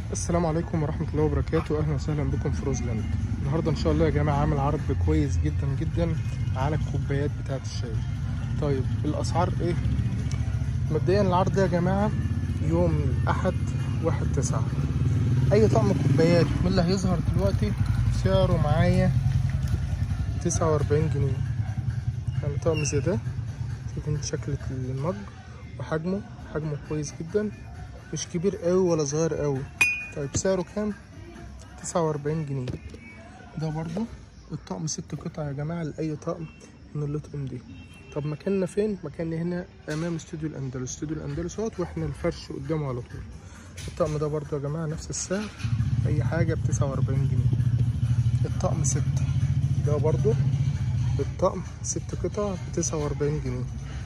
السلام عليكم ورحمة الله وبركاته أهلا وسهلا بكم في روزلاند النهاردة إن شاء الله يا جماعة عامل عرض كويس جدا جدا على الكوبايات بتاعة الشاي طيب الأسعار إيه؟ مبدئيا العرض ده يا جماعة يوم الأحد واحد تسعة أي طقم كوبايات من اللي هيظهر دلوقتي سعره معايا تسعة وأربعين جنيه يعني طقم زي ده شايفين شكل المج وحجمه حجمه كويس جدا مش كبير قوي ولا صغير قوي طيب سعره كام تسعة وأربعين جنيه ده برضو الطقم ست قطع يا جماعة لأي طقم من اللطقم دي طب مكاننا فين مكاننا هنا أمام استوديو الأندلس استوديو الأندلس اهوت وإحنا الفرش قدامه على طول الطقم ده برضو يا جماعة نفس السعر أي حاجة بتسعة وأربعين جنيه الطقم ستة ده برضو الطقم ست قطع بتسعة وأربعين جنيه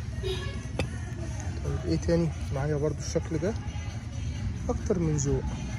طيب ايه تاني معايا برضو الشكل ده اكتر من ذوق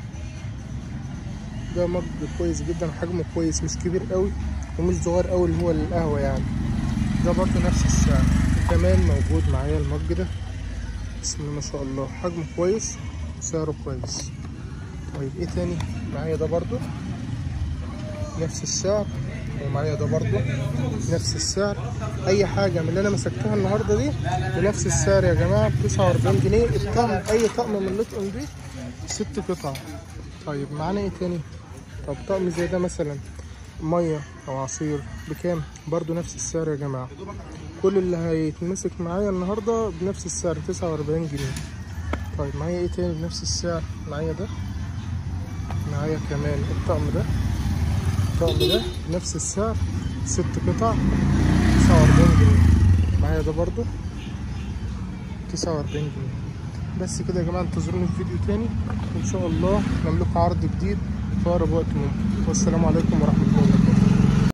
ده مج كويس جدا حجمه كويس مش كبير قوي ومش صغير قوي اللي هو القهوه يعني ده برضو نفس السعر كمان موجود معايا المج ده بسم الله ما شاء الله حجمه كويس وسعره كويس طيب ايه تاني معايا ده برضو نفس السعر ومعايا ده برضو نفس السعر اي حاجه من اللي انا مسكتها النهارده دي بنفس السعر يا جماعه ب 49 جنيه الطقم اي طقم من اللطقم دي ست قطع طيب معانا ايه تاني طب طقم زي ده مثلا ميه او عصير بكام برضو نفس السعر يا جماعه كل اللي هيتمسك معايا النهارده بنفس السعر 49 جنيه طيب معايا ايه تاني بنفس السعر معايا ده معايا كمان الطقم ده الطقم ده بنفس السعر ست قطع تسعة وأربعين جنيه معايا ده برضو تسعة وأربعين جنيه بس كده يا جماعة انتظروني في فيديو تاني وإن شاء الله نعمل لكم عرض جديد في أقرب وقت ممكن والسلام عليكم ورحمة الله وبركاته